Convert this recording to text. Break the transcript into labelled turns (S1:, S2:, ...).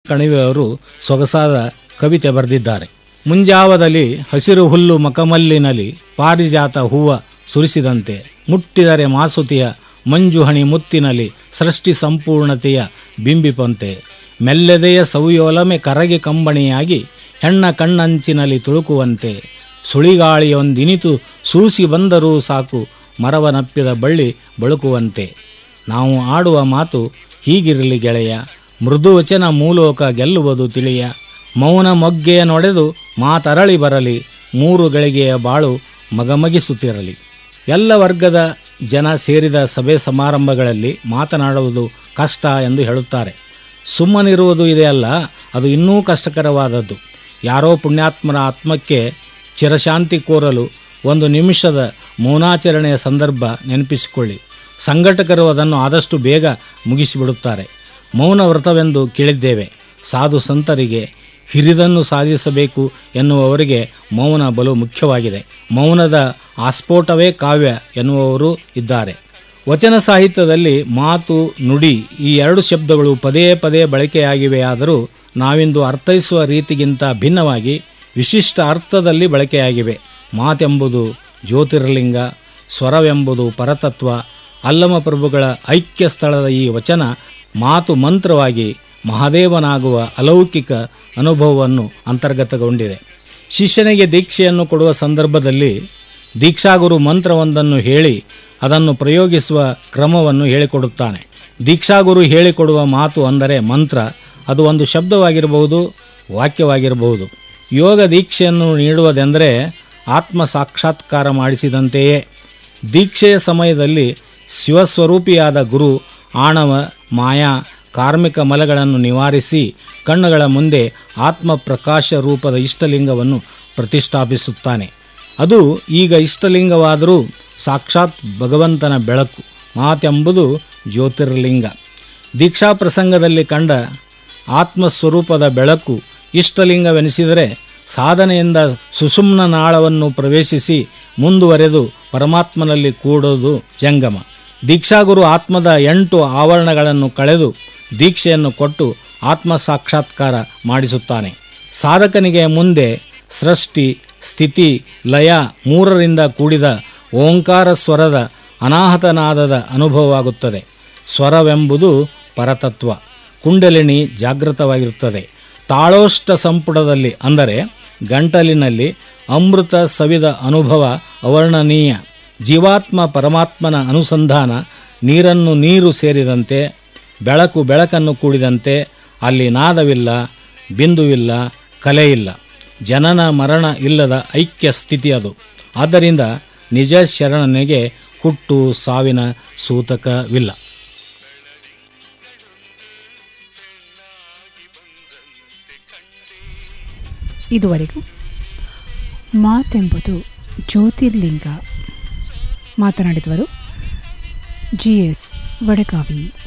S1: ಕಣಿವೆಯವರು ಸೊಗಸಾದ ಕವಿತೆ ಬರೆದಿದ್ದಾರೆ ಮುಂಜಾವದಲ್ಲಿ ಹಸಿರು ಹುಲ್ಲು ಮಕಮಲ್ಲಿನಲ್ಲಿ ಪಾರಿಜಾತ ಹೂವ ಸುರಿಸಿದಂತೆ ಮುಟ್ಟಿದರೆ ಮಾಸುತಿಯ ಮಂಜುಹಣಿ ಮುತ್ತಿನಲ್ಲಿ ಸೃಷ್ಟಿ ಸಂಪೂರ್ಣತೆಯ ಬಿಂಬಿಪಂತೆ ಮೆಲ್ಲೆದೆಯ ಸವಿಯೋಲಮೆ ಕರಗಿ ಕಂಬಣಿಯಾಗಿ ಹೆಣ್ಣ ಕಣ್ಣಂಚಿನಲ್ಲಿ ತುಳುಕುವಂತೆ ಸುಳಿಗಾಳಿಯೊಂದಿನಿತು ಸೂಸಿ ಬಂದರೂ ಸಾಕು ಮರವನಪ್ಪಿದ ಬಳ್ಳಿ ಬಳುಕುವಂತೆ ನಾವು ಆಡುವ ಮಾತು ಹೀಗಿರಲಿ ಗೆಳೆಯ ಮೃದುವಚನ ಮೂಲೋಕ ಗೆಲ್ಲುವುದು ತಿಳಿಯ ಮೌನ ಮೊಗ್ಗೆಯ ನೊಡೆದು ಮಾತರಳಿ ಬರಲಿ ಮೂರು ಗಳಿಗೆಯ ಬಾಳು ಮಗಮಗಿಸುತ್ತಿರಲಿ ಎಲ್ಲ ವರ್ಗದ ಜನ ಸೇರಿದ ಸಭೆ ಸಮಾರಂಭಗಳಲ್ಲಿ ಮಾತನಾಡುವುದು ಕಷ್ಟ ಎಂದು ಹೇಳುತ್ತಾರೆ ಸುಮ್ಮನಿರುವುದು ಇದೆಯಲ್ಲ ಅದು ಇನ್ನೂ ಕಷ್ಟಕರವಾದದ್ದು ಯಾರೋ ಪುಣ್ಯಾತ್ಮರ ಆತ್ಮಕ್ಕೆ ಚಿರಶಾಂತಿ ಕೋರಲು ಒಂದು ನಿಮಿಷದ ಮೌನಾಚರಣೆಯ ಸಂದರ್ಭ ನೆನಪಿಸಿಕೊಳ್ಳಿ ಸಂಘಟಕರು ಅದನ್ನು ಆದಷ್ಟು ಬೇಗ ಮುಗಿಸಿಬಿಡುತ್ತಾರೆ ಮೌನ ವ್ರತವೆಂದು ಕೇಳಿದ್ದೇವೆ ಸಾಧು ಸಂತರಿಗೆ ಹಿರಿದನ್ನು ಸಾಧಿಸಬೇಕು ಎನ್ನುವವರಿಗೆ ಮೌನ ಬಲು ಮುಖ್ಯವಾಗಿದೆ ಮೌನದ ಆಸ್ಫೋಟವೇ ಕಾವ್ಯ ಎನ್ನುವವರು ಇದ್ದಾರೆ ವಚನ ಸಾಹಿತ್ಯದಲ್ಲಿ ಮಾತು ನುಡಿ ಈ ಎರಡು ಶಬ್ದಗಳು ಪದೇ ಪದೇ ಬಳಕೆಯಾಗಿವೆಯಾದರೂ ನಾವಿಂದು ಅರ್ಥೈಸುವ ರೀತಿಗಿಂತ ಭಿನ್ನವಾಗಿ ವಿಶಿಷ್ಟ ಅರ್ಥದಲ್ಲಿ ಬಳಕೆಯಾಗಿವೆ ಮಾತೆಂಬುದು ಜ್ಯೋತಿರ್ಲಿಂಗ ಸ್ವರವೆಂಬುದು ಪರತತ್ವ ಅಲ್ಲಮ ಪ್ರಭುಗಳ ಐಕ್ಯ ಸ್ಥಳದ ಈ ವಚನ ಮಾತು ಮಂತ್ರವಾಗಿ ಮಹಾದೇವನಾಗುವ ಅಲೌಕಿಕ ಅನುಭವವನ್ನು ಅಂತರ್ಗತಗೊಂಡಿದೆ ಶಿಷ್ಯನಿಗೆ ದೀಕ್ಷೆಯನ್ನು ಕೊಡುವ ಸಂದರ್ಭದಲ್ಲಿ ದೀಕ್ಷಾಗುರು ಮಂತ್ರವೊಂದನ್ನು ಹೇಳಿ ಅದನ್ನು ಪ್ರಯೋಗಿಸುವ ಕ್ರಮವನ್ನು ಹೇಳಿಕೊಡುತ್ತಾನೆ ದೀಕ್ಷಾಗುರು ಹೇಳಿಕೊಡುವ ಮಾತು ಅಂದರೆ ಮಂತ್ರ ಅದು ಒಂದು ಶಬ್ದವಾಗಿರಬಹುದು ವಾಕ್ಯವಾಗಿರಬಹುದು ಯೋಗ ದೀಕ್ಷೆಯನ್ನು ನೀಡುವುದೆಂದರೆ ಆತ್ಮ ಸಾಕ್ಷಾತ್ಕಾರ ಮಾಡಿಸಿದಂತೆಯೇ ದೀಕ್ಷೆಯ ಸಮಯದಲ್ಲಿ ಶಿವಸ್ವರೂಪಿಯಾದ ಗುರು ಆಣವ ಮಾಯಾ ಕಾರ್ಮಿಕ ಮಲಗಳನ್ನು ನಿವಾರಿಸಿ ಕಣ್ಣುಗಳ ಮುಂದೆ ಆತ್ಮ ಪ್ರಕಾಶ ರೂಪದ ಇಷ್ಟಲಿಂಗವನ್ನು ಪ್ರತಿಷ್ಠಾಪಿಸುತ್ತಾನೆ ಅದು ಈಗ ಇಷ್ಟಲಿಂಗವಾದರೂ ಸಾಕ್ಷಾತ್ ಭಗವಂತನ ಬೆಳಕು ಮಾತೆಂಬುದು ಜ್ಯೋತಿರ್ಲಿಂಗ ದೀಕ್ಷಾ ಪ್ರಸಂಗದಲ್ಲಿ ಕಂಡ ಆತ್ಮಸ್ವರೂಪದ ಬೆಳಕು ಇಷ್ಟಲಿಂಗವೆನಿಸಿದರೆ ಸಾಧನೆಯಿಂದ ಸುಸುಮ್ನ ನಾಳವನ್ನು ಪ್ರವೇಶಿಸಿ ಮುಂದುವರೆದು ಪರಮಾತ್ಮನಲ್ಲಿ ಕೂಡೋದು ಜಂಗಮ ದೀಕ್ಷಾಗುರು ಆತ್ಮದ ಎಂಟು ಆವರಣಗಳನ್ನು ಕಳೆದು ದೀಕ್ಷೆಯನ್ನು ಕೊಟ್ಟು ಆತ್ಮ ಸಾಕ್ಷಾತ್ಕಾರ ಮಾಡಿಸುತ್ತಾನೆ ಸಾಧಕನಿಗೆ ಮುಂದೆ ಸೃಷ್ಟಿ ಸ್ಥಿತಿ ಲಯ ಮೂರರಿಂದ ಕೂಡಿದ ಓಂಕಾರ ಸ್ವರದ ಅನಾಹತನಾದದ ಅನುಭವವಾಗುತ್ತದೆ ಸ್ವರವೆಂಬುದು ಪರತತ್ವ ಕುಂಡಲಿನಿ ಜಾಗೃತವಾಗಿರುತ್ತದೆ ತಾಳೋಷ್ಟ ಸಂಪುಟದಲ್ಲಿ ಅಂದರೆ ಗಂಟಲಿನಲ್ಲಿ ಅಮೃತ ಸವಿದ ಅನುಭವ ಅವರ್ಣನೀಯ ಜೀವಾತ್ಮ ಪರಮಾತ್ಮನ ಅನುಸಂಧಾನ ನೀರನ್ನು ನೀರು ಸೇರಿದಂತೆ ಬೆಳಕು ಬೆಳಕನ್ನು ಕೂಡಿದಂತೆ ಅಲ್ಲಿ ನಾದವಿಲ್ಲ ಬಿಂದುವಿಲ್ಲ ಕಲೆಯಿಲ್ಲ ಜನನ ಮರಣ ಇಲ್ಲದ ಐಕ್ಯ ಸ್ಥಿತಿ ಅದು ಆದ್ದರಿಂದ ನಿಜ ಶರಣನಿಗೆ ಹುಟ್ಟು ಸಾವಿನ ಸೂತಕವಿಲ್ಲ
S2: ಇದುವರೆಗೂ ಮಾತೆಂಬುದು ಜ್ಯೋತಿರ್ಲಿಂಗ ಮಾತನಾಡಿದವರು ಜಿ ಎಸ್ ವಡಗಾವಿ